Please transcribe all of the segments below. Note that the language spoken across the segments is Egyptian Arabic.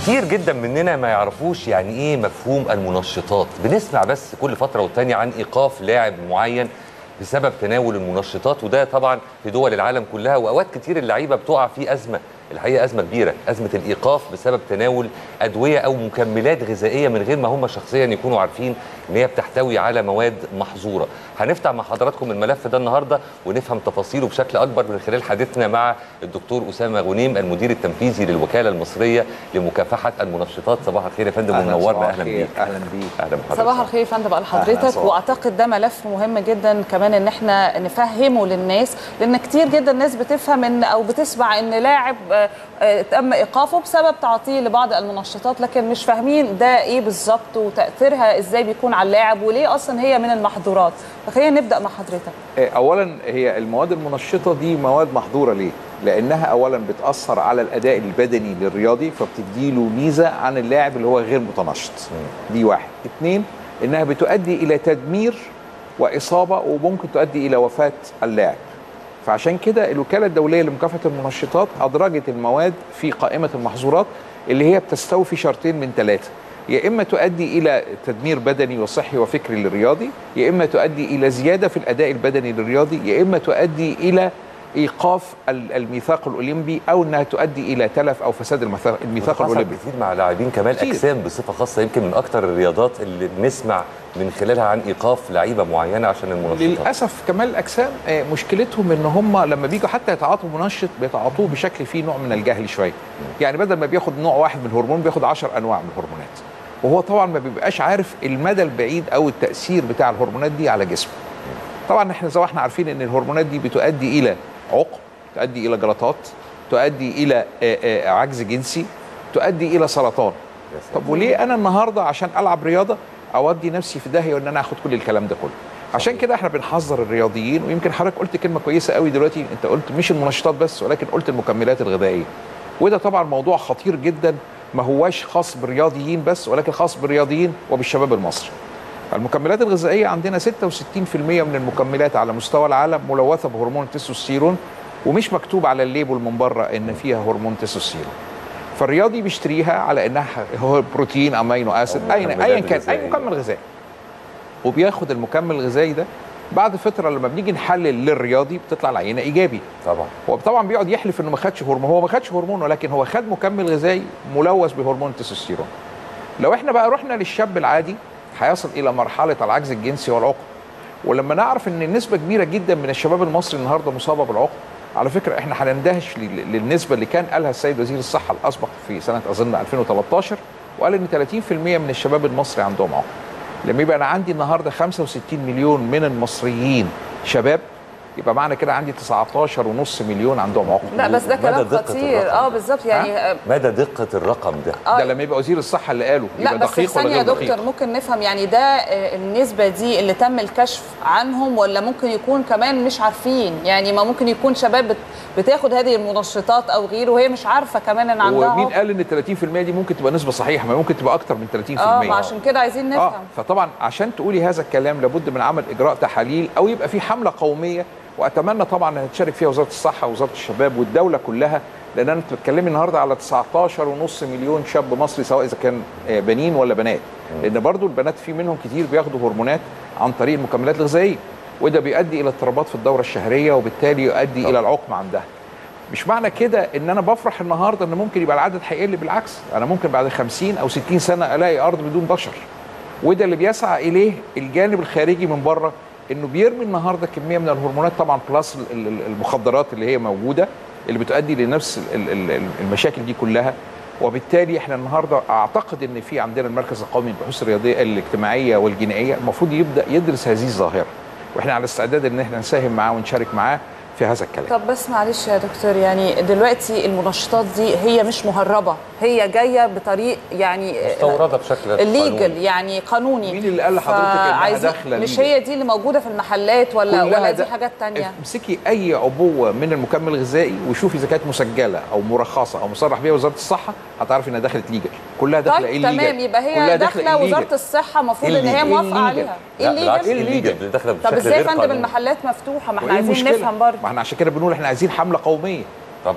كتير جدا مننا ما يعرفوش يعني ايه مفهوم المنشطات بنسمع بس كل فتره والتانيه عن ايقاف لاعب معين بسبب تناول المنشطات وده طبعا في دول العالم كلها واوقات كتير اللعيبه بتقع في ازمه الحقيقه ازمه كبيره ازمه الايقاف بسبب تناول ادويه او مكملات غذائيه من غير ما هم شخصيا يكونوا عارفين ان هي بتحتوي على مواد محظوره هنفتح مع حضراتكم الملف ده النهارده ونفهم تفاصيله بشكل اكبر من خلال حديثنا مع الدكتور اسامه غنيم المدير التنفيذي للوكاله المصريه لمكافحه المنشطات صباح الخير يا فندم منورنا اهلا بيك اهلا بيك اهلا بحضرتك صباح الخير يا فندم على أهلا حضرتك صباح. واعتقد ده ملف مهم جدا كمان ان احنا نفهمه للناس لان كتير جدا الناس بتفهم ان او بتسمع ان لاعب آه، آه، تم ايقافه بسبب تعاطيه لبعض المنشطات لكن مش فاهمين ده ايه بالظبط وتاثيرها ازاي بيكون على اللاعب وليه اصلا هي من المحظورات فخلينا نبدا مع حضرتك اولا هي المواد المنشطه دي مواد محظوره ليه لانها اولا بتاثر على الاداء البدني للرياضي فبتديله ميزه عن اللاعب اللي هو غير متنشط دي واحد اتنين انها بتؤدي الى تدمير واصابه وممكن تؤدي الى وفاه اللاعب فعشان كده الوكاله الدوليه لمكافحه المنشطات ادرجت المواد في قائمه المحظورات اللي هي بتستوفي شرطين من ثلاثه يا اما تؤدي الى تدمير بدني وصحي وفكري للرياضي يا اما تؤدي الى زياده في الاداء البدني للرياضي يا اما تؤدي الى ايقاف ال- الميثاق الاولمبي او انها تؤدي الى تلف او فساد الميثاق الميثاق حصل الاولمبي كتير مع لاعبين كمال كتير. اجسام بصفه خاصه يمكن من اكتر الرياضات اللي بنسمع من خلالها عن ايقاف لعيبه معينه عشان المنشطات للاسف كمال الاجسام آه، مشكلتهم ان هم لما بيجوا حتى يتعاطوا منشط بيتعاطوه بشكل فيه نوع من الجهل شويه يعني بدل ما بياخد نوع واحد من الهرمون بياخد 10 انواع من الهرمونات وهو طبعا ما بيبقاش عارف المدى البعيد او التاثير بتاع الهرمونات دي على جسمه طبعا احنا زي ما احنا عارفين ان الهرمونات دي بتؤدي الى عقم تؤدي الى جلطات تؤدي الى آه، آه، عجز جنسي تؤدي الى سرطان يا سلام. طب وليه انا النهارده عشان العب رياضه اودي نفسي في داهيه وان انا اخد كل الكلام ده كله عشان كده احنا بنحذر الرياضيين ويمكن حضرتك قلت كلمه كويسه قوي دلوقتي انت قلت مش المنشطات بس ولكن قلت المكملات الغذائيه وده طبعا موضوع خطير جدا ما هواش خاص بالرياضيين بس ولكن خاص بالرياضيين وبالشباب المصري المكملات الغذائيه عندنا 66% من المكملات على مستوى العالم ملوثه بهرمون التستوستيرون ومش مكتوب على الليبل من بره ان فيها هرمون تستوستيرون فالرياضي بيشتريها على انها هو بروتين امينو اسيد أو ايا مكملات ايا كان اي غذائية. مكمل غذائي وبياخد المكمل الغذائي ده بعد فتره لما بنيجي نحلل للرياضي بتطلع العينه ايجابي طبعا هو طبعا بيقعد يحلف انه ما خدش هرمون هو ما خدش هرمون ولكن هو خد مكمل غذائي ملوث بهرمون التستوستيرون لو احنا بقى رحنا للشاب العادي هيصل الى مرحله العجز الجنسي والعقم ولما نعرف ان نسبه كبيره جدا من الشباب المصري النهارده مصابه بالعقم على فكره احنا هنندهش لل- للنسبه اللي كان قالها السيد وزير الصحه الاسبق في سنه اظن 2013 وقال ان 30% من الشباب المصري عندهم عقم لما يبقى انا عندي النهارده 65 مليون من المصريين شباب يبقى معنى كده عندي 19.5 مليون عندهم عقم لا بس ده مدى كلام دقة خطير الرقم اه ده. بالظبط يعني آه، مدى دقه الرقم ده آه، ده لما يبقى وزير الصحه اللي قاله لا يبقى بس دقيق ولا ثانية يا غير دكتور دقيق ممكن نفهم يعني ده آه، النسبة دي اللي تم الكشف عنهم ولا ممكن يكون كمان مش عارفين يعني ما ممكن يكون شباب بت- بتاخد هذه المنشطات او غيره وهي مش عارفة كمان ان عندها ومين عقم. قال ان 30% دي ممكن تبقى نسبه صحيحه ما ممكن تبقى اكتر من 30% اه ما عشان كده عايزين اه نفهم فطبعا عشان تقولي هذا الكلام لابد من عمل اجراء تحاليل او يبقى في حمله قوميه واتمنى طبعا ان تشارك فيها وزاره الصحه ووزاره الشباب والدوله كلها لان انت بتتكلمي النهارده على 19.5 مليون شاب مصري سواء اذا كان آه، بنين ولا بنات لان برضو البنات في منهم كتير بياخدوا هرمونات عن طريق المكملات الغذائيه وده بيؤدي الى اضطرابات في الدوره الشهريه وبالتالي يؤدي طبعا. الى العقم عندها مش معنى كده ان انا بفرح النهارده ان ممكن يبقى العدد هيقل بالعكس انا ممكن بعد 50 او 60 سنه الاقي ارض بدون بشر وده اللي بيسعى اليه الجانب الخارجي من بره انه بيرمي النهارده كميه من الهرمونات طبعا بلس ال- ال- المخدرات اللي هي موجوده اللي بتؤدي لنفس ال- ال- ال- المشاكل دي كلها وبالتالي احنا النهارده اعتقد ان في عندنا المركز القومي للبحوث الرياضيه الاجتماعيه والجنائيه المفروض يبدا يدرس هذه الظاهره واحنا على استعداد ان احنا نساهم معاه ونشارك معاه في هذا الكلام طب بس معلش يا دكتور يعني دلوقتي المنشطات دي هي مش مهربة هي جاية بطريق يعني مستورده بشكل الليجل قانوني. يعني قانوني مين اللي قال لحضرتك إنها فعايزين- داخلة مش legal؟ هي دي اللي موجودة في المحلات ولا كلها ولا دي ده- حاجات تانية امسكي اي عبوه من المكمل الغذائي وشوفي اذا كانت مسجله او مرخصه او مصرح بيها وزاره الصحه هتعرفي انها دخلت ليجل كلها داخله طيب illegal. تمام يبقى كلها هي داخله illegal. وزاره الصحه المفروض ان هي illegal. موافقه illegal. عليها لا بالعكس illegal. الليجل داخله طب بشكل ازاي يا غير فندم قانوني المحلات مفتوحه ما احنا وإيه عايزين المشكلة؟ نفهم برضه ما احنا عشان كده بنقول احنا عايزين حمله قوميه طبعا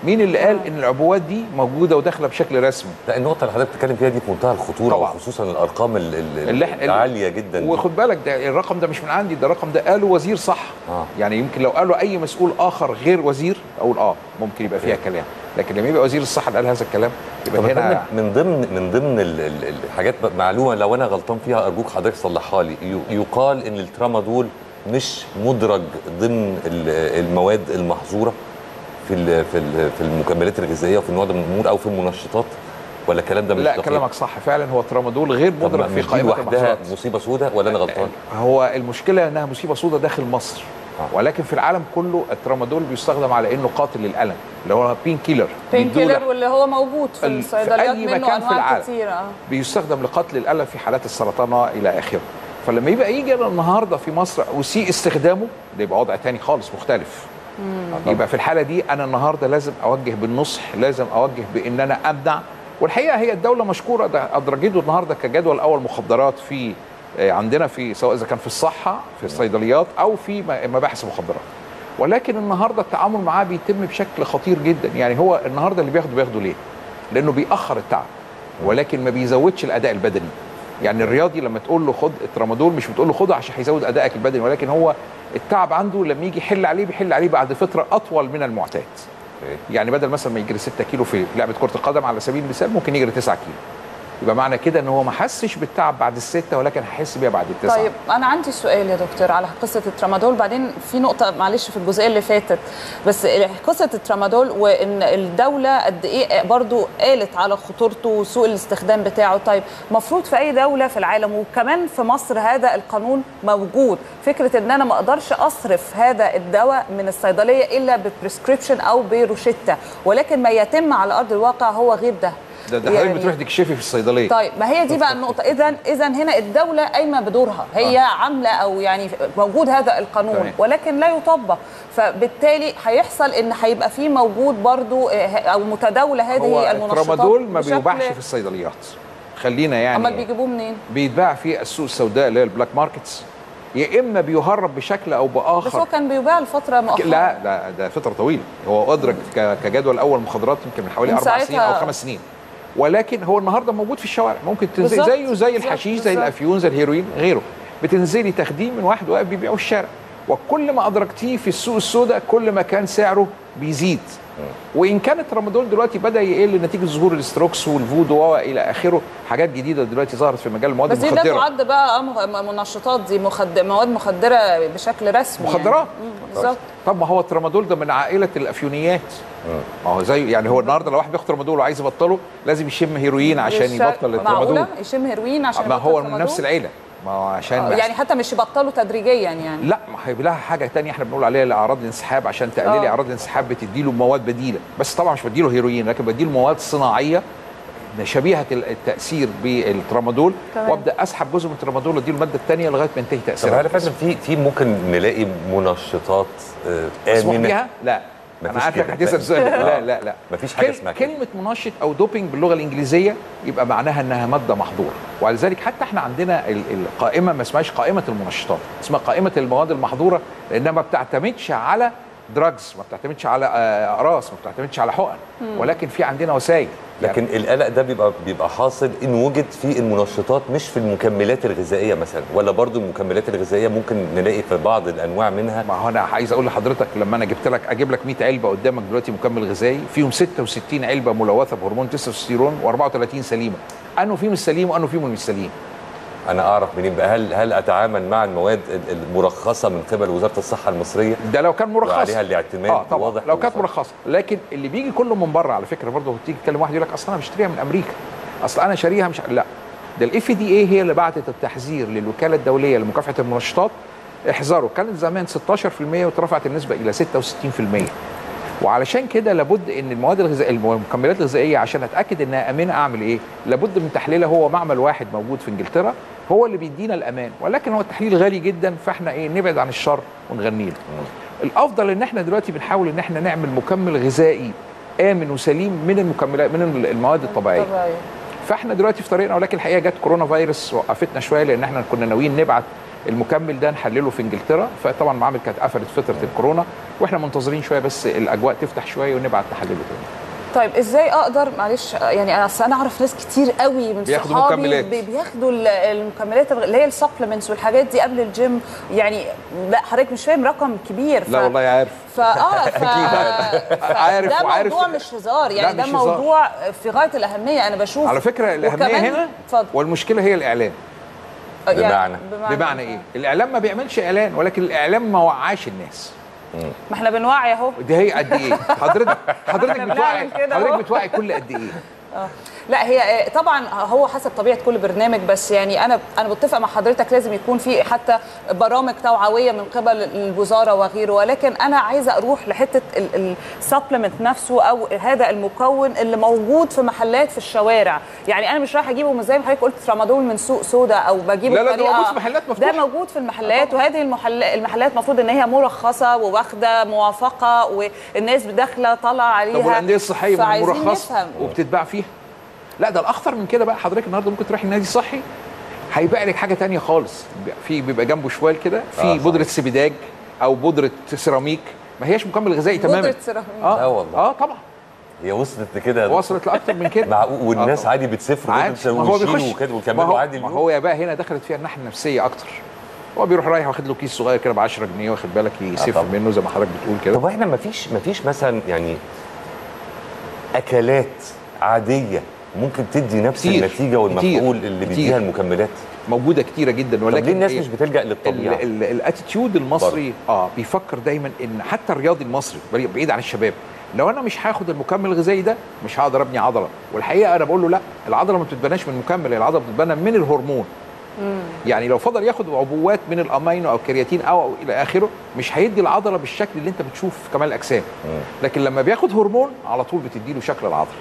مين اللي قال ان العبوات دي موجوده وداخله بشكل رسمي لا النقطه اللي حضرتك بتتكلم فيها دي في منتهى الخطوره طبعاً. وخصوصا الارقام ال- ال- اللي إحنا- العاليه جدا دي. وخد بالك ده الرقم ده مش من عندي ده الرقم ده قاله وزير صح آه. يعني يمكن لو قاله اي مسؤول اخر غير وزير اقول اه ممكن يبقى فيها كلام لكن لما يبقى وزير الصحه اللي قال هذا الكلام طب يبقى يا هنا فندم، من ضمن من ضمن ال- ال- الحاجات ب- معلومه لو انا غلطان فيها ارجوك حضرتك صلحها لي يو- يقال ان الترامادول مش مدرج ضمن ال- المواد المحظوره في ال- في ال- في المكملات الغذائيه وفي النوع ده من الامور او في المنشطات ولا الكلام ده مش لا دقيق؟ كلامك صح فعلا هو ترامادول غير طب مدرج ما في مش دي قائمه لوحدها المحظورات مصيبه سوداء ولا انا غلطان؟ هو المشكله انها مصيبه سوداء داخل مصر آه. ولكن في العالم كله الترامادول بيستخدم على انه قاتل للالم اللي هو بين كيلر بين بيدوله- كيلر واللي هو موجود في ال- في الصيدليات أي منه مكان في انواع العالم. كتير اه بيستخدم لقتل الالم في حالات السرطان الى اخره فلما يبقى يجي أنا النهارده في مصر اسيء استخدامه ده يبقى وضع تاني خالص مختلف يبقى في الحاله دي انا النهارده لازم اوجه بالنصح لازم اوجه بان انا امنع والحقيقه هي الدوله مشكوره ده ادرجته النهارده كجدول اول مخدرات في آه، عندنا في سواء اذا كان في الصحه في الصيدليات او في م- مباحث المخدرات ولكن النهارده التعامل معاه بيتم بشكل خطير جدا يعني هو النهارده اللي بياخده بياخده ليه لانه بيأخر التعب ولكن ما بيزودش الاداء البدني يعني الرياضي لما تقول له خد الترامادول مش بتقول له خده عشان هيزود ادائك البدني ولكن هو التعب عنده لما يجي يحل عليه بيحل عليه بعد فتره اطول من المعتاد أوكي. يعني بدل مثلا ما يجري 6 كيلو في لعبه كره القدم على سبيل المثال ممكن يجري 9 كيلو يبقى معنى كده ان هو ما حسش بالتعب بعد الستة ولكن هيحس بيها بعد التسعة طيب انا عندي سؤال يا دكتور على قصه الترامادول بعدين في نقطه معلش في الجزئيه اللي فاتت بس قصه الترامادول وان الدوله قد ايه برضو قالت على خطورته وسوء الاستخدام بتاعه طيب مفروض في اي دوله في العالم وكمان في مصر هذا القانون موجود فكره ان انا ما اقدرش اصرف هذا الدواء من الصيدليه الا ببريسكريبشن او بروشته ولكن ما يتم على ارض الواقع هو غير ده ده ده حضرتك بتروح تكشفي في الصيدليه طيب ما هي دي بقى النقطة إذا إذا هنا الدولة قايمة بدورها هي آه. عاملة أو يعني موجود هذا القانون تمام. ولكن لا يطبق فبالتالي هيحصل إن هيبقى في موجود برضو آه، أو متداولة هو هذه المنشطات الترامادول ما بشكل- بيباعش في الصيدليات خلينا يعني أمال بيجيبوه منين؟ بيتباع في السوق السوداء اللي هي البلاك ماركتس يا اما بيهرب بشكل او باخر بس هو كان بيباع لفترة مؤخرا لا ده ده فتره طويله هو ادرك ك- كجدول اول مخدرات يمكن من حوالي من اربع سنين ساعتها- او خمس سنين ولكن هو النهارده موجود في الشوارع ممكن تنزل بالظبط، زيه زي بالظبط، الحشيش زي بالظبط. الافيون زي الهيروين غيره بتنزلي تاخديه من واحد واقف بيبيعه في الشارع وكل ما ادركتيه في السوق السوداء كل ما كان سعره بيزيد وان كانت رمضان دلوقتي بدا يقل نتيجه ظهور الاستروكس والفودو والى اخره حاجات جديده دلوقتي ظهرت في مجال المواد بس دي لا المخدره تعد بقى آه مخ- منشطات دي مخد... مواد مخدرة بشكل رسمي مخدرات. يعني. مم، بالظبط طب ما هو الترامادول ده من عائله الافيونيات ما هو زي يعني هو النهارده لو واحد بياخد ترامادول وعايز يبطله لازم يشم هيروين عشان الش- يبطل الترامادول معقولة يشم هيروين عشان ما يبطل هو من ترامادول؟ نفس العيله ما هو عشان آه، ما يعني حتى مش يبطلوا تدريجيا يعني لا ما هيبقى لها حاجه تانية احنا بنقول عليها الاعراض الانسحاب عشان تقللي آه. اعراض الانسحاب بتديله مواد بديله بس طبعا مش بديله هيروين لكن بديله مواد صناعيه شبيهه التاثير بالترامادول تمام. وابدا اسحب جزء من الترامادول اديله الماده الثانيه لغايه ما ينتهي طب تاثيرها هل فعلا في في ممكن نلاقي منشطات آه، مسموح امنه بيها؟ لا مفيش انا عارفك كده. هتسال سؤال لا لا لا مفيش حاجة كل- اسمها كده. كلمه منشط او دوبينج باللغه الانجليزيه يبقى معناها انها ماده محظوره ولذلك حتى احنا عندنا ال- القائمه ما اسمهاش قائمه المنشطات اسمها قائمه المواد المحظوره لانها ما بتعتمدش على دراجز ما بتعتمدش على آه، اقراص ما بتعتمدش على حقن ولكن في عندنا وسائل لكن القلق ده بيبقى بيبقى حاصل ان وجد في المنشطات مش في المكملات الغذائيه مثلا ولا برضو المكملات الغذائيه ممكن نلاقي في بعض الانواع منها ما هو انا عايز اقول لحضرتك لما انا جبت لك اجيب لك 100 علبه قدامك دلوقتي مكمل غذائي فيهم 66 علبه ملوثه بهرمون تستوستيرون و34 سليمه انه فيهم السليم وانه فيهم مش سليم انا اعرف منين بقى هل هل اتعامل مع المواد ال- المرخصه من قبل وزاره الصحه المصريه ده لو كان مرخص وعليها الاعتماد اه طبعا واضح لو كانت وصريح. مرخصه لكن اللي بيجي كله من بره على فكره برضه تيجي تكلم واحد يقول لك اصل انا بشتريها من امريكا اصل انا شاريها مش لا ده الاف دي اي هي اللي بعتت التحذير للوكاله الدوليه لمكافحه المنشطات احذروا كانت زمان 16% واترفعت النسبه الى 66% وعلشان كده لابد ان المواد الغذائيه المكملات الغذائيه عشان اتاكد انها امنه اعمل ايه؟ لابد من تحليلها هو معمل واحد موجود في انجلترا هو اللي بيدينا الامان ولكن هو التحليل غالي جدا فاحنا ايه نبعد عن الشر ونغني له. الافضل ان احنا دلوقتي بنحاول ان احنا نعمل مكمل غذائي امن وسليم من المكملات من المواد الطبيعيه. طبيعي فاحنا دلوقتي في طريقنا ولكن الحقيقه جت كورونا فيروس وقفتنا شويه لان احنا كنا ناويين نبعت المكمل ده نحلله في انجلترا فطبعا المعامل كانت قفلت فتره الكورونا واحنا منتظرين شويه بس الاجواء تفتح شويه ونبعت نحلله تاني طيب ازاي اقدر معلش يعني انا اصل انا اعرف ناس كتير قوي من بياخدوا صحابي مكملات. بي- بياخدوا ال- المكملات اللي هي السبلمنتس والحاجات دي قبل الجيم يعني لا حضرتك مش فاهم رقم كبير ف... لا والله عارف فاه ف... عارف ده وعارف- موضوع مش هزار يعني لا، ده مش هزار. موضوع في غايه الاهميه انا بشوف على فكره الاهميه وكمان- هنا اتفضل والمشكله هي الاعلام بمعنى؟ بمعنى ايه الاعلام ما بيعملش اعلان ولكن الاعلام ما وعاش الناس ما احنا بنوعي اهو دي هي قد ايه حضرتك حضرتك إحنا بتوعي بنعمل كده أهو. حضرتك بتوعي كل قد ايه لا هي آه، طبعا هو حسب طبيعه كل برنامج بس يعني انا انا بتفق مع حضرتك لازم يكون في حتى برامج توعويه من قبل الوزاره وغيره ولكن انا عايزه اروح لحته السبلمنت نفسه او هذا المكون اللي موجود في محلات في الشوارع يعني انا مش رايحه اجيبه من زي ما حضرتك قلت ترامادول من سوق سودا او بجيبه لا، لا، ده بطريقة- موجود في محلات مفتوحة. ده موجود في المحلات وهذه المحل... المحلات المفروض ان هي مرخصه وواخده موافقه والناس داخله طالعه عليها طب والانديه الصحيه ما هي فعايزين مرخصه نفهم. وبتتباع فيها لا ده الاخطر من كده بقى حضرتك النهارده ممكن تروح النادي الصحي هيبيع لك حاجه تانية خالص في بيبقى جنبه شوال كده في آه، آه صح. بودره سبيداج او بودره سيراميك ما هياش مكمل غذائي تماما بودرة سيراميك. اه لا والله. اه طبعا هي وصلت لكده يا دكتور. وصلت لاكتر من كده معقول والناس آه. عادي بتسافر عادي ما هو ويشيلوا بيخش وكده ما ويكملوا هو, عادي ما اليوم هو يا بقى هنا دخلت فيها الناحيه النفسيه اكتر هو بيروح رايح واخد له كيس صغير كده ب 10 جنيه واخد بالك يسف طبعا. منه زي ما حضرتك بتقول كده طب احنا مفيش مفيش مثلا يعني اكلات عاديه ممكن تدي نفس كتير، النتيجه والمفعول كتير، اللي كتير. بيديها المكملات موجوده كتيره جدا طب ولكن ليه الناس إيه؟ مش بتلجا للطبيعه ال- ال- الاتيتيود المصري اه بيفكر دايما ان حتى الرياضي المصري بعيد- بعيد عن الشباب لو انا مش هاخد المكمل الغذائي ده مش هقدر ابني عضله والحقيقه انا بقول له لا العضله ما بتتبناش من مكمل العضله بتتبنى من الهرمون يعني لو فضل ياخد عبوات من الامينو او الكرياتين او, أو الى اخره مش هيدي العضله بالشكل اللي انت بتشوف في كمال الاجسام لكن لما بياخد هرمون على طول بتدي له شكل العضله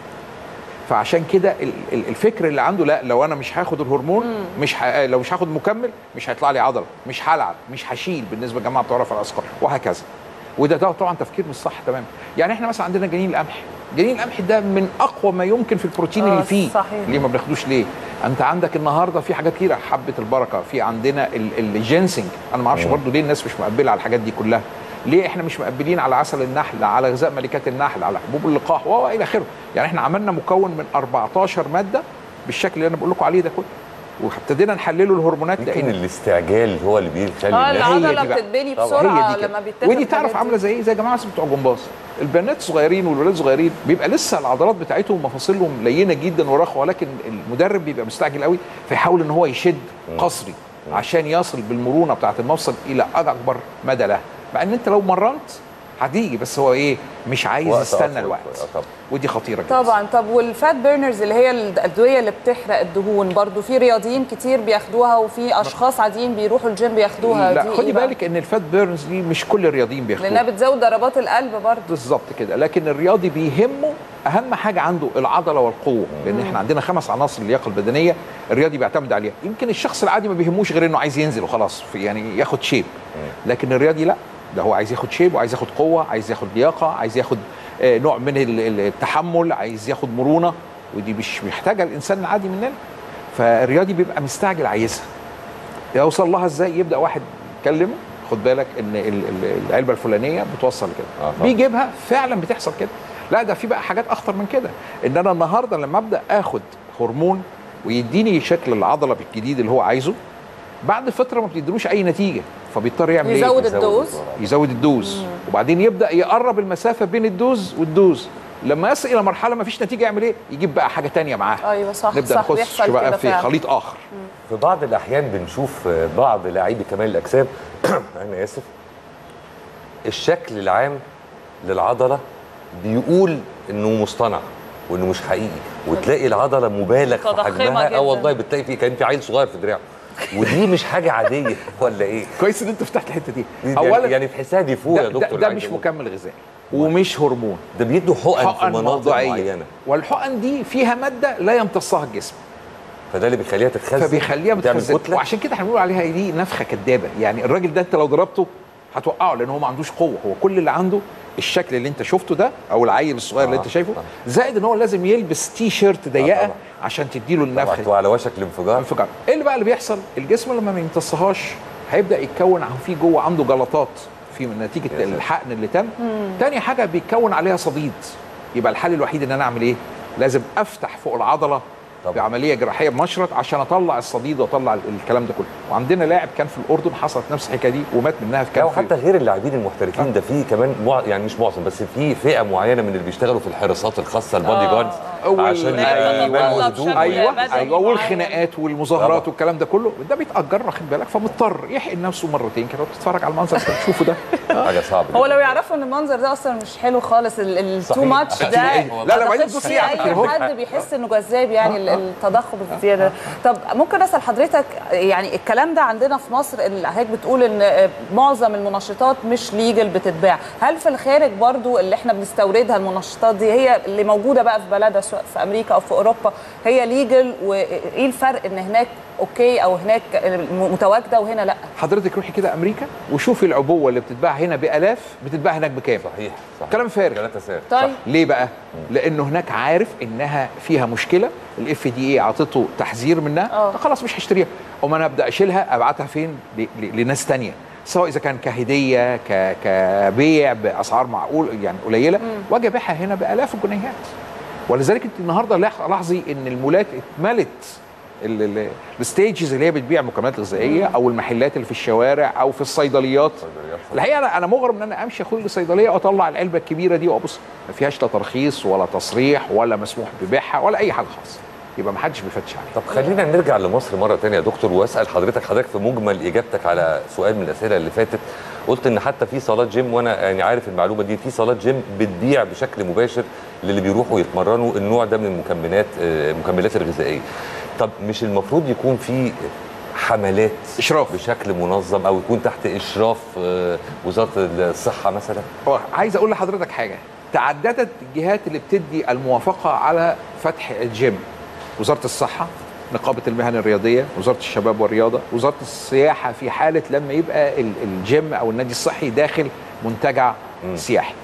فعشان كده ال- ال- الفكر اللي عنده لا لو انا مش هاخد الهرمون مش ه... لو مش هاخد مكمل مش هيطلع لي عضله مش هلعب مش هشيل بالنسبه للجماعه بتوع رفع الاثقال وهكذا وده ده طبعا تفكير مش صح تماما يعني احنا مثلا عندنا جنين القمح جنين القمح ده من اقوى ما يمكن في البروتين آه، اللي فيه صحيح. ليه ما بناخدوش ليه انت عندك النهارده في حاجات كتيره حبه البركه في عندنا ال- الجينسنج انا ما اعرفش برضه ليه الناس مش مقبله على الحاجات دي كلها ليه احنا مش مقبلين على عسل النحل على غذاء ملكات النحل على حبوب اللقاح والى اخره يعني احنا عملنا مكون من 14 ماده بالشكل اللي انا بقول لكم عليه ده كله وابتدينا نحلله الهرمونات يمكن لان الاستعجال هو اللي بيخلي اه الناس هي العضله دي بقى. بتتبني طبعاً. بسرعه هي دي كده. لما بيتاخد ودي تعرف الحاجات عامله دي. زي ايه زي جماعه بتوع جمباز البنات صغيرين والولاد صغيرين بيبقى لسه العضلات بتاعتهم ومفاصلهم لينه جدا ورخوه ولكن المدرب بيبقى مستعجل قوي فيحاول ان هو يشد قصري عشان يصل بالمرونه بتاعه المفصل الى اكبر مدى له مع ان انت لو مرنت هتيجي بس هو ايه مش عايز وقت يستنى أطول. الوقت آه، طبعاً. ودي خطيره جدا طبعا طب والفات بيرنرز اللي هي الادويه اللي بتحرق الدهون برضو في رياضيين كتير بياخدوها وفي اشخاص عاديين بيروحوا الجيم بياخدوها لا دي خدي إيه بقى؟ بالك ان الفات بيرنز دي مش كل الرياضيين بياخدوها لانها بتزود ضربات القلب برضو بالظبط كده لكن الرياضي بيهمه اهم حاجه عنده العضله والقوه لان احنا عندنا خمس عناصر اللياقه البدنيه الرياضي بيعتمد عليها يمكن الشخص العادي ما بيهموش غير انه عايز ينزل وخلاص في يعني ياخد شيب لكن الرياضي لا ده هو عايز ياخد شيب وعايز ياخد قوه عايز ياخد لياقه عايز ياخد آه، نوع من ال- ال- التحمل عايز ياخد مرونه ودي مش محتاجه الانسان العادي مننا فالرياضي بيبقى مستعجل عايزها يوصل لها ازاي يبدا واحد يكلمه خد بالك ان ال- ال- العلبه الفلانيه بتوصل كده آه، طبعا. بيجيبها فعلا بتحصل كده لا ده في بقى حاجات اخطر من كده ان انا النهارده لما ابدا اخد هرمون ويديني شكل العضله الجديد اللي هو عايزه بعد فتره ما بتديلوش اي نتيجه فبيضطر يعمل ايه يزود يزود الدوز الجرعة. يزود الدوز وبعدين يبدا يقرب المسافه بين الدوز والدوز لما يصل الى مرحله ما فيش نتيجه يعمل ايه يجيب بقى حاجه تانية معاها ايوه صح نبدا صح نخش بيحصل بقى كده في فعلا. خليط اخر في بعض الاحيان بنشوف بعض لاعبي كمال الاجسام انا اسف الشكل العام للعضله بيقول انه مصطنع وانه مش حقيقي وتلاقي العضله مبالغ في متضخمة حجمها جداً. اه والله بتلاقي في كان في عيل صغير في دراعه ودي مش حاجه عاديه ولا ايه؟ كويس ان انت فتحت الحته دي يعني, اولا يعني تحسها ديفو يا ده, دكتور ده, ده عايز مش أقول. مكمل غذائي ومش هرمون ده بيدوا حقن, في حقن مناطق موضعيه معينه والحقن دي فيها ماده لا يمتصها الجسم فده اللي بيخليها تتخزن فبيخليها بتعمل بتخزن كتله وعشان كده احنا بنقول عليها دي نفخه كدابه يعني الراجل ده انت لو ضربته هتوقعه لان هو ما عندوش قوه هو كل اللي عنده الشكل اللي انت شفته ده او العيل الصغير اللي آه، انت شايفه آه. زائد ان هو لازم يلبس تي شيرت ضيقه طبعا. عشان تديله النفخه طبعا دي وعلى وشك الانفجار انفجار ايه اللي بقى اللي بيحصل الجسم لما ما يمتصهاش هيبدا يتكون عن- في جوه عنده جلطات في من نتيجه يا ساتر. الحقن اللي تم تاني حاجه بيتكون عليها صديد يبقى الحل الوحيد ان انا اعمل ايه لازم افتح فوق العضله طبعا. بعمليه جراحيه بمشرط عشان اطلع الصديد واطلع ال- الكلام ده كله وعندنا لاعب كان في الاردن حصلت نفس الحكايه دي ومات منها في لا كان في وحتى غير اللاعبين المحترفين ده في كمان مع... يعني مش معظم بس في فئه معينه من اللي بيشتغلوا في الحراسات الخاصه البادي آه. جاردز أول- عشان يبقى أيوة. ايمان أيوة. وهدوء بشكل ايوه بدني ايوه معين. والخناقات والمظاهرات طبعا. والكلام ده كله ده بيتاجر واخد بالك فمضطر يحقن نفسه مرتين كده وتتفرج على المنظر اللي بتشوفه ده حاجه صعبه هو جداً. لو يعرفوا ان المنظر ده اصلا مش حلو خالص التو صحيح. ماتش ده لا، لا، ما بعدين أعتقدش بصي في على فكرة اي هو- حد بيحس انه جذاب يعني ال- التضخم الزياده طب ممكن اسال حضرتك يعني الكلام ده عندنا في مصر اللي حضرتك بتقول ان معظم المنشطات مش ليجل بتتباع هل في الخارج برضو اللي احنا بنستوردها المنشطات دي هي اللي موجوده بقى في بلدها سواء في امريكا او في اوروبا هي ليجل وايه الفرق ان هناك اوكي او هناك متواجده وهنا لا حضرتك روحي كده امريكا وشوفي العبوه اللي بتتباع هنا بالاف بتتباع هناك بكام صحيح صحيح كلام فارغ. كلام سارق طيب ليه بقى؟ لانه هناك عارف انها فيها مشكله الاف دي اي اعطته تحذير منها آه. خلاص مش هشتريها اما انا ابدا اشيلها ابعتها فين؟ ل- ل- لناس تانية سواء اذا كان كهديه ك... كبيع باسعار معقول يعني قليله واجي ابيعها هنا بالاف الجنيهات ولذلك انت النهارده لاح- لاحظي ان المولات اتملت ال- ال- الستيجز اللي هي بتبيع مكملات غذائيه او المحلات اللي في الشوارع او في الصيدليات الحقيقه انا انا مغرم ان انا امشي اخد لي صيدليه واطلع العلبه الكبيره دي وابص ما فيهاش لا ترخيص ولا تصريح ولا مسموح ببيعها ولا اي حاجه خالص يبقى ما حدش بيفتش عليها طب خلينا نرجع لمصر مره تانية يا دكتور واسال حضرتك حضرتك في مجمل اجابتك على سؤال من الاسئله اللي فاتت قلت ان حتى في صالات جيم وانا يعني عارف المعلومه دي في صالات جيم بتبيع بشكل مباشر للي بيروحوا يتمرنوا النوع ده من المكملات آه، المكملات الغذائيه طب مش المفروض يكون في حملات إشراف. بشكل منظم او يكون تحت اشراف آه، وزاره الصحه مثلا هو عايز اقول لحضرتك حاجه تعددت الجهات اللي بتدي الموافقه على فتح الجيم وزاره الصحه نقابه المهن الرياضيه وزاره الشباب والرياضه وزاره السياحه في حاله لما يبقى ال- الجيم او النادي الصحي داخل منتجع سياحي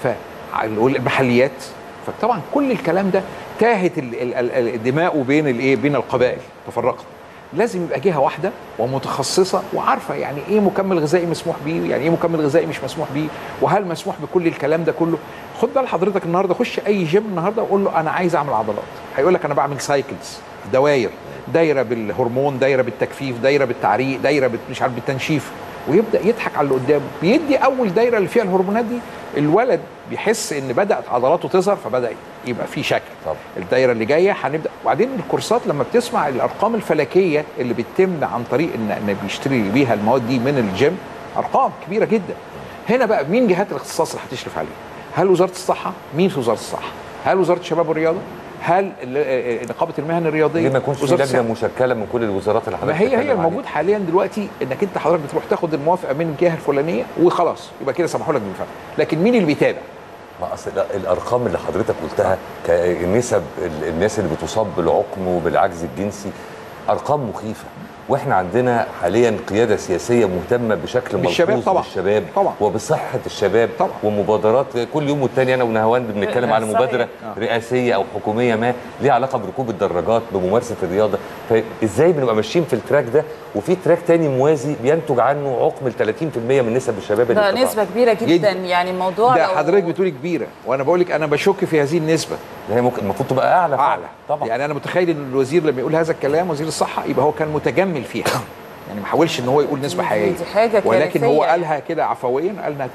فالمحليات فطبعا كل الكلام ده تاهت ال- ال- ال- الدماء بين الايه بين القبائل تفرقت لازم يبقى جهه واحده ومتخصصه وعارفه يعني ايه مكمل غذائي مسموح بيه يعني ايه مكمل غذائي مش مسموح بيه وهل مسموح بكل الكلام ده كله خد بال حضرتك النهارده خش اي جيم النهارده وقول له انا عايز اعمل عضلات هيقول لك انا بعمل سايكلز دواير دايره بالهرمون دايره بالتجفيف دايره بالتعريق دايره بت- مش عارف بالتنشيف ويبدا يضحك على اللي قدامه بيدي اول دايره اللي فيها الهرمونات دي الولد بيحس ان بدات عضلاته تظهر فبدا يبقى في شكل طبعا. الدايره اللي جايه هنبدا وبعدين الكورسات لما بتسمع الارقام الفلكيه اللي بتتم عن طريق ان ان بيشتري بيها المواد دي من الجيم ارقام كبيره جدا هنا بقى مين جهات الاختصاص اللي هتشرف عليه هل وزاره الصحه مين في وزاره الصحه هل وزاره الشباب والرياضه هل ال- آه، نقابه المهن الرياضيه ليه ما يكونش في وزارة لجنه الصحة؟ مشكله من كل الوزارات اللي حضرتك ما هي هي بتتكلم الموجود عليها؟ حاليا دلوقتي انك انت حضرتك بتروح تاخد الموافقه من الجهه الفلانيه وخلاص يبقى كده سمحوا لك بالفتح لكن مين اللي بيتابع ما اصل لا، الارقام اللي حضرتك قلتها كنسب ال- الناس اللي بتصاب بالعقم وبالعجز الجنسي ارقام مخيفه واحنا عندنا حاليا قياده سياسيه مهتمه بشكل بالشباب ملحوظ طبعا. بالشباب طبعا. وبصحه الشباب طبعا. ومبادرات كل يوم والتاني انا ونهاوند بنتكلم على صحيح. مبادره آه. رئاسيه او حكوميه ما ليها علاقه بركوب الدراجات بممارسه الرياضه فازاي بنبقى ماشيين في التراك ده وفي تراك تاني موازي بينتج عنه عقم ال 30% من نسب الشباب اللي ده بتقع. نسبه كبيره جدا جداً. يعني الموضوع ده لو- حضرتك بتقولي كبيره وانا بقول لك انا بشك في هذه النسبه هي ممكن المفروض تبقى اعلى فعلاً. اعلى طبعا يعني انا متخيل ان الوزير لما يقول هذا الكلام وزير الصحه يبقى هو كان متجمل فيها يعني ما حاولش ان هو يقول نسبه دي- حقيقيه دي حاجة ولكن كارثية هو يعني. قالها كده عفويا قال انها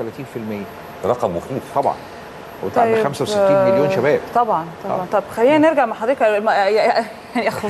30% رقم مخيف طبعا وانت عندك طيب، 65 آه، مليون شباب طبعا طبعا آه. طب خلينا نرجع مع حضرتك الم- يعني ياخد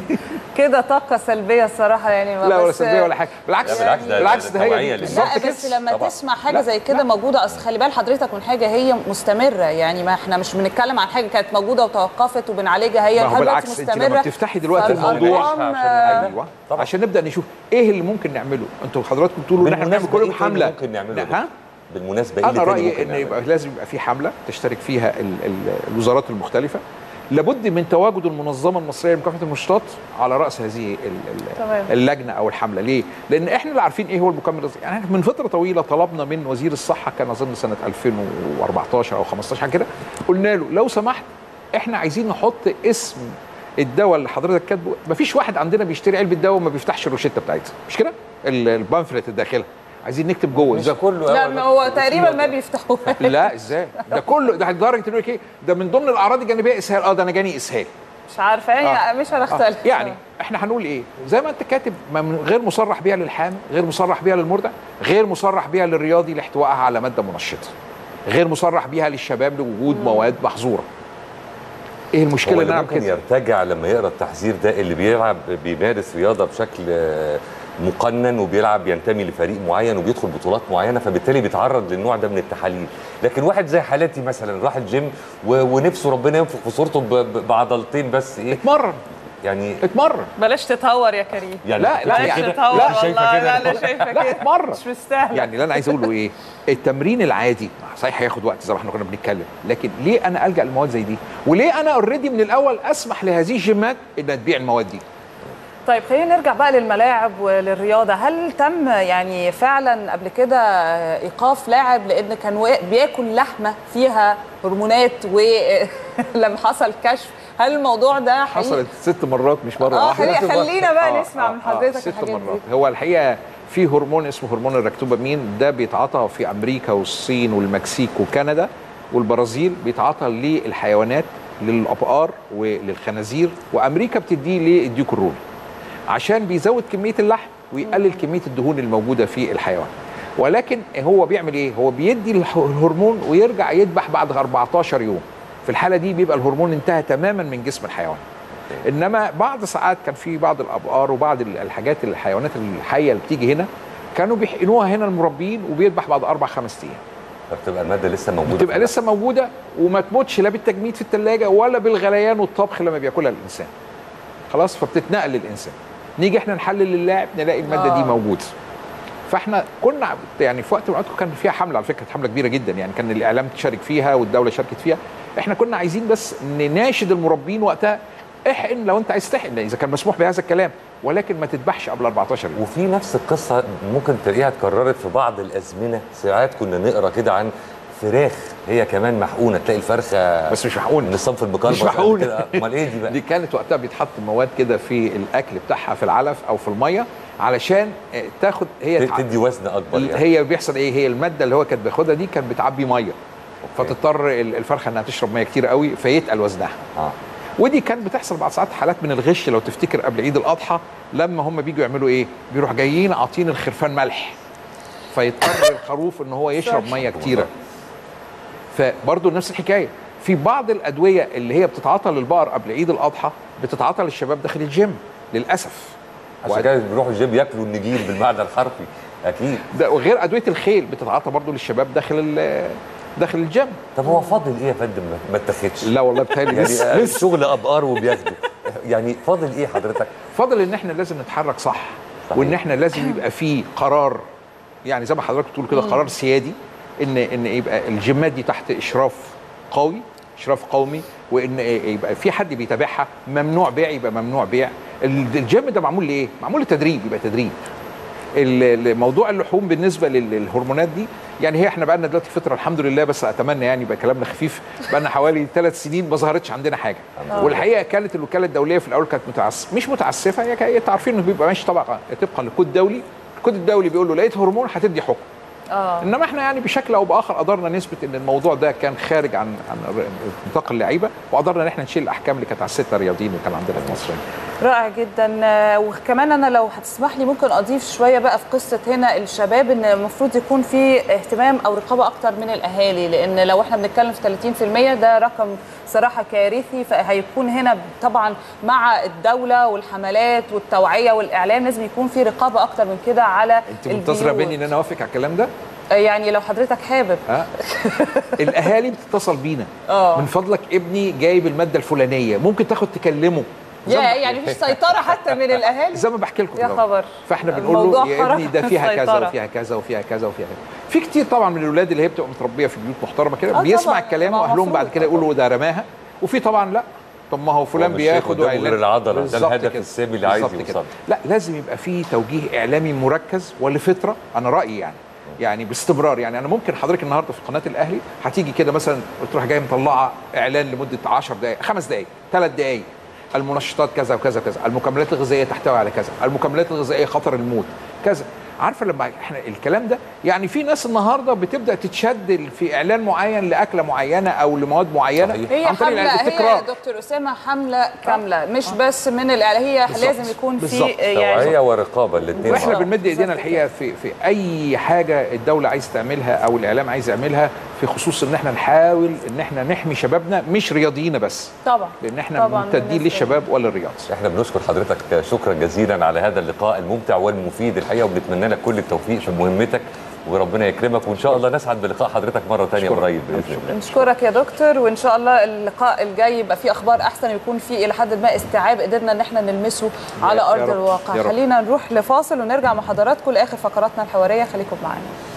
كده طاقه سلبيه الصراحه يعني لا ولا بس- سلبيه ولا حاجه بالعكس لا، بالعكس، ده- بالعكس ده ده توعية هي للناس. بالظبط لا كده بس لما طبعا. تسمع حاجه لا، زي كده لا. موجوده اصل خلي بال حضرتك من حاجه هي مستمره يعني ما احنا مش بنتكلم عن حاجه كانت موجوده وتوقفت وبنعالجها هي ما هو لحد دلوقتي بالعكس انت لما بتفتحي دلوقتي فالأرقام، الموضوع آه، ايوه طبعا. عشان نبدا نشوف ايه اللي ممكن نعمله انتوا حضراتكم بتقولوا ان احنا نعمل بالمناسبة كل يوم إيه تاني حمله ممكن نعمله يا ها دكتور؟ بالمناسبه ايه انا اللي تاني رايي ممكن ان نعمله؟ يبقى لازم يبقى في حمله تشترك فيها ال ال الوزارات المختلفه لابد من تواجد المنظمه المصريه لمكافحه المنشطات على راس هذه ال ال تمام. اللجنه او الحمله ليه؟ لان احنا اللي عارفين ايه هو المكمل الغذائي يعني إحنا من فتره طويله طلبنا من وزير الصحه كان اظن سنه 2014 او 15 حاجه كده قلنا له لو سمحت احنا عايزين نحط اسم الدواء اللي حضرتك كاتبه مفيش واحد عندنا بيشتري علبه دواء وما بيفتحش الروشته بتاعتها مش كده ال- البامفلت الداخلها عايزين نكتب جوه مش ازاي كله لا أبداً. ما هو وفي تقريبا وقت- ما بيفتحوها لا ازاي ده كله ده لدرجه انه يقول لك ايه ده من ضمن الاعراض الجانبيه اسهال اه ده انا جاني اسهال مش عارفه يعني آه. مش هنختلف آه. يعني احنا هنقول ايه زي ما انت كاتب ما من- غير مصرح بيها للحامل غير مصرح بيها للمرضع غير مصرح بيها للرياضي لاحتوائها على ماده منشطه غير مصرح بيها للشباب لوجود مواد محظوره ايه المشكله هو ان اللي انا ممكن كده يرتجع لما يقرا التحذير ده اللي بيلعب بيمارس رياضه بشكل آه، مقنن وبيلعب ينتمي لفريق معين وبيدخل بطولات معينه فبالتالي بيتعرض للنوع ده من التحاليل لكن واحد زي حالاتي مثلا راح الجيم و- ونفسه ربنا ينفخ في صورته ب- ب- بعضلتين بس ايه اتمرن يعني اتمرن بلاش تتهور يا كريم يعني لا، لا، بلاش يعني- تتهور لا، والله شايفة كده؟ لا لا شايفه لا كده اتمرن مش مستاهله يعني اللي انا عايز اقوله ايه التمرين العادي صحيح هياخد وقت زي ما احنا كنا بنتكلم لكن ليه انا الجا لمواد زي دي وليه انا اوريدي من الاول اسمح لهذه الجيمات انها تبيع المواد دي طيب خلينا نرجع بقى للملاعب وللرياضه هل تم يعني فعلا قبل كده ايقاف لاعب لان كان وا- بياكل لحمه فيها هرمونات ولما حصل كشف هل الموضوع ده حقيقي؟ حصلت ست مرات مش مره اه واحده خلي- خلينا بقى آه، نسمع آه، من آه، حضرتك ست الحاجات مرات دي هو الحقيقه في هرمون اسمه هرمون الركتوبامين ده بيتعاطى في امريكا والصين والمكسيك وكندا والبرازيل بيتعاطى للحيوانات للابقار وللخنازير وامريكا بتديه للديك الرومي عشان بيزود كميه اللحم ويقلل كميه الدهون الموجوده في الحيوان ولكن هو بيعمل ايه هو بيدي الح- الهرمون ويرجع يذبح بعد 14 يوم في الحاله دي بيبقى الهرمون انتهى تماما من جسم الحيوان انما بعض ساعات كان في بعض الابقار وبعض ال- الحاجات الحيوانات الحيه اللي بتيجي هنا كانوا بيحقنوها هنا المربين وبيذبح بعد اربع خمس ايام فبتبقى الماده لسه موجوده بتبقى في لسه موجوده وما تموتش لا بالتجميد في الثلاجه ولا بالغليان والطبخ لما بياكلها الانسان خلاص فبتتنقل للانسان نيجي احنا نحلل اللاعب نلاقي الماده دي آه. موجوده فاحنا كنا يعني في وقت من الأوقات كان فيها حمله على فكره كانت حمله كبيره جدا يعني كان الاعلام تشارك فيها والدوله شاركت فيها احنا كنا عايزين بس نناشد المربين وقتها احقن لو انت عايز تحقن اذا كان مسموح بهذا الكلام ولكن ما تذبحش قبل 14 يوم وفي نفس القصه ممكن تلاقيها اتكررت في بعض الازمنه ساعات كنا نقرا كده عن فراخ هي كمان محقونه تلاقي الفرخه بس مش محقونه من الصنف المكربس مش محقونه كده. امال ايه دي بقى دي كانت وقتها بيتحط مواد كده في الاكل بتاعها في العلف او في الميه علشان آه، تاخد هي تع- تدي وزن اكبر يعني هي بيحصل ايه هي الماده اللي هو كانت بياخدها دي كانت بتعبي ميه فتضطر ال- الفرخه انها تشرب ميه كتير قوي فيتقل وزنها اه ودي كانت بتحصل بعض ساعات حالات من الغش لو تفتكر قبل عيد الاضحى لما هم بيجوا يعملوا ايه بيروح جايين عاطين الخرفان ملح فيضطر الخروف ان هو يشرب ميه كتيره فبرضه نفس الحكايه في بعض الادويه اللي هي بتتعاطى للبقر قبل عيد الاضحى بتتعاطى للشباب داخل الجيم للاسف عشان كده بيروحوا الجيم ياكلوا النجيل بالمعنى الحرفي اكيد ده وغير ادويه الخيل بتتعاطى برضه للشباب داخل ال- داخل الجيم طب هو فاضل ايه يا فندم ما- ما اتاخدش لا والله بتهيألي يعني لسه آه، لسه شغل ابقار وبياخدوا يعني فاضل ايه حضرتك فاضل ان احنا لازم نتحرك صح صحيح. وان احنا لازم يبقى في قرار يعني زي ما حضرتك بتقول كده قرار سيادي ان ان يبقى الجيمات دي تحت اشراف قوي اشراف قومي وان يبقى في حد بيتابعها ممنوع بيع يبقى ممنوع بيع ال- الجيم ده معمول لايه معمول للتدريب يبقى تدريب ال- ال- موضوع اللحوم بالنسبه لل- للهرمونات دي يعني هي احنا بقى لنا دلوقتي فتره الحمد لله بس اتمنى يعني يبقى كلامنا خفيف بقى لنا حوالي ثلاث سنين ما ظهرتش عندنا حاجه والحقيقه كانت الوكاله الدوليه في الاول كانت متعس مش متعسفه هي كا- انت عارفين انه بيبقى ماشي طبعا طبقا لكود دولي الكود الدولي بيقول له لقيت هرمون هتدي حكم اه انما احنا يعني بشكل او باخر قدرنا نثبت ان الموضوع ده كان خارج عن عن نطاق اللعيبه وقدرنا ان احنا نشيل الاحكام اللي كانت على السته رياضيين اللي كان عندنا في مصر رائع جدا آه، وكمان انا لو هتسمح لي ممكن اضيف شويه بقى في قصه هنا الشباب ان المفروض يكون في اهتمام او رقابه اكتر من الاهالي لان لو احنا بنتكلم في 30% ده رقم صراحه كارثي فهيكون هنا طبعا مع الدوله والحملات والتوعيه والاعلام لازم يكون في رقابه اكتر من كده على انت منتظره البيوت. مني ان انا اوافق على الكلام ده آه، يعني لو حضرتك حابب ها الاهالي بتتصل بينا آه. من فضلك ابني جايب الماده الفلانيه ممكن تاخد تكلمه زي يا ما- يعني مفيش سيطره حتى من الاهالي زي ما بحكي لكم يا دلوقتي. خبر. فاحنا بنقول الموضوع له يا ابني ده خرج فيها كذا السيطرة. وفيها كذا وفيها كذا وفيها كذا في كتير طبعا من الاولاد اللي هي بتبقى متربيه في بيوت محترمه كده آه بيسمع طبعاً، الكلام ما هو واهلهم بعد مفروض. كده يقولوا ده رماها وفي طبعا لا طب ما هو فلان هو مش شايف بياخد قدامه وإعلان. غير العضلة، ده بالظبط الهدف كده. السامي اللي عايز بالظبط كده. يوصله. لا لازم يبقى في توجيه اعلامي مركز ولفتره انا رايي يعني يعني باستمرار يعني انا ممكن حضرتك النهارده في قناه الاهلي هتيجي كده مثلا تروح جايه مطلعه اعلان لمده 10 دقائق خمس دقائق ثلاث دقائق المنشطات كذا وكذا وكذا المكملات الغذائيه تحتوي على كذا المكملات الغذائيه خطر الموت كذا عارفه لما احنا الكلام ده يعني في ناس النهارده بتبدا تتشد في اعلان معين لاكله معينه او لمواد معينه صحيح. هي عن طريق حمله هي التكرار. يا دكتور اسامه حمله كامله مش بس من الاعلام هي بالظبط. لازم يكون في بالظبط. يعني توعيه ورقابه الاثنين واحنا بالظبط. بنمد ايدينا بالظبط الحقيقه في في اي حاجه الدوله عايز تعملها او الاعلام عايز يعملها في خصوص ان احنا نحاول ان احنا نحمي شبابنا مش رياضيين بس طبعا لان احنا طبعاً ممتدين بالنسبة للشباب ولا الرياض احنا بنشكر حضرتك شكرا جزيلا على هذا اللقاء الممتع والمفيد الحقيقه وبنتمنى لك كل التوفيق في مهمتك وربنا يكرمك وان شاء الله نسعد بلقاء حضرتك مره ثانيه أشكرك. قريب باذن الله نشكرك يا دكتور وان شاء الله اللقاء الجاي يبقى فيه اخبار احسن ويكون فيه الى حد ما استيعاب قدرنا ان احنا نلمسه على يا ارض رب. الواقع يا رب. خلينا نروح لفاصل ونرجع مع حضراتكم لاخر فقراتنا الحواريه خليكم معانا